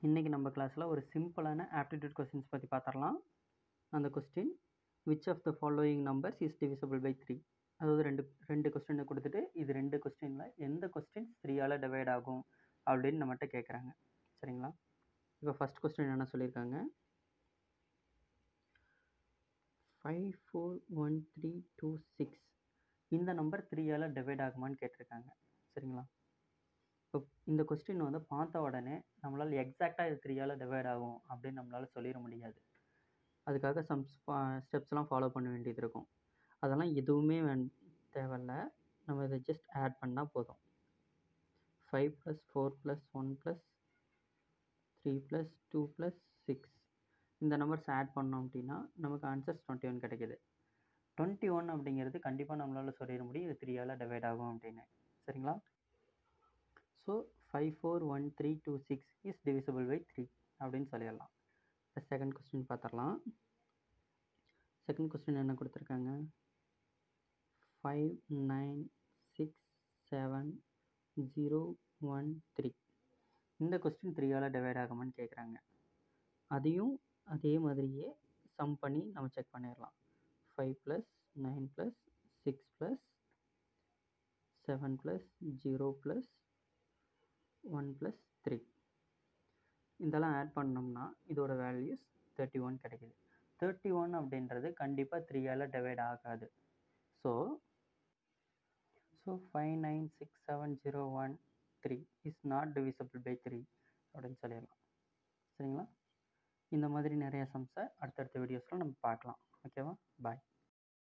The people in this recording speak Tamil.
இன்றைக்கி நம்ம கிளாஸில் ஒரு சிம்பிளான ஆப்டிடியூட் கொஸ்டின்ஸ் பற்றி பார்த்துடலாம் அந்த question which of the following numbers is divisible by three அதாவது ரெண்டு ரெண்டு கொஸ்டினை கொடுத்துட்டு இது ரெண்டு கொஸ்டினில் எந்த கொஸ்டின்ஸ் த்ரீயால் டிவைட் ஆகும் அப்படின்னு நம்மகிட்ட கேட்குறாங்க சரிங்களா இப்போ ஃபஸ்ட் கொஸ்டின் என்ன சொல்லியிருக்காங்க five four one three two six இந்த நம்பர் த்ரீயால் டிவைட் ஆகுமான்னு கேட்டிருக்காங்க சரிங்களா இப்போ இந்த கொஸ்டின் வந்து பார்த்த உடனே நம்மளால் எக்ஸாக்டாக இது த்ரீயால் டிவைட் ஆகும் அப்படின்னு நம்மளால் சொல்லிட முடியாது அதுக்காக சம் ஸ்டெப்ஸ்லாம் ஃபாலோ பண்ண வேண்டியது இருக்கும் அதெல்லாம் எதுவுமே வேண் தேவையில்ல நம்ம இதை ஜஸ்ட் ஆட் பண்ணால் போதும் five plus four plus one plus three plus two plus six இந்த நம்பர்ஸ் ஆட் பண்ணோம் அப்படின்னா நமக்கு ஆன்சர்ஸ் டுவெண்ட்டி ஒன் கிடைக்கிது டுவெண்ட்டி ஒன் அப்படிங்கிறது கண்டிப்பாக நம்மளால் சொல்லிட முடியும் இது த்ரீயால் டிவைட் ஆகும் அப்படின்னு சரிங்களா so five four one three two six is divisible by three அப்படின்னு சொல்லிடலாம் இப்போ செகண்ட் கொஸ்டின் பார்த்துடலாம் செகண்ட் கொஸ்டின் என்ன கொடுத்துருக்காங்க five nine six seven zero one three இந்த கொஸ்டின் த்ரீயால் டிவைட் ஆகுமான்னு கேட்குறாங்க அதையும் அதே மாதிரியே சம் பண்ணி நம்ம செக் பண்ணிடலாம் five plus nine plus six plus seven plus zero plus one plus three இதெல்லாம் ஆட் பண்ணோம்னா இதோட வேல்யூஸ் தேர்ட்டி ஒன் கிடைக்கிது தேர்ட்டி ஒன் அப்படின்றது கண்டிப்பாக த்ரீயால் டிவைட் ஆகாது so so five nine six seven zero one three is not divisible by three அப்படின்னு சொல்லிடலாம் சரிங்களா இந்த மாதிரி நிறைய சம்ஸை அடுத்தடுத்த வீடியோஸில் நம்ம பார்க்கலாம் ஓகேவா பாய்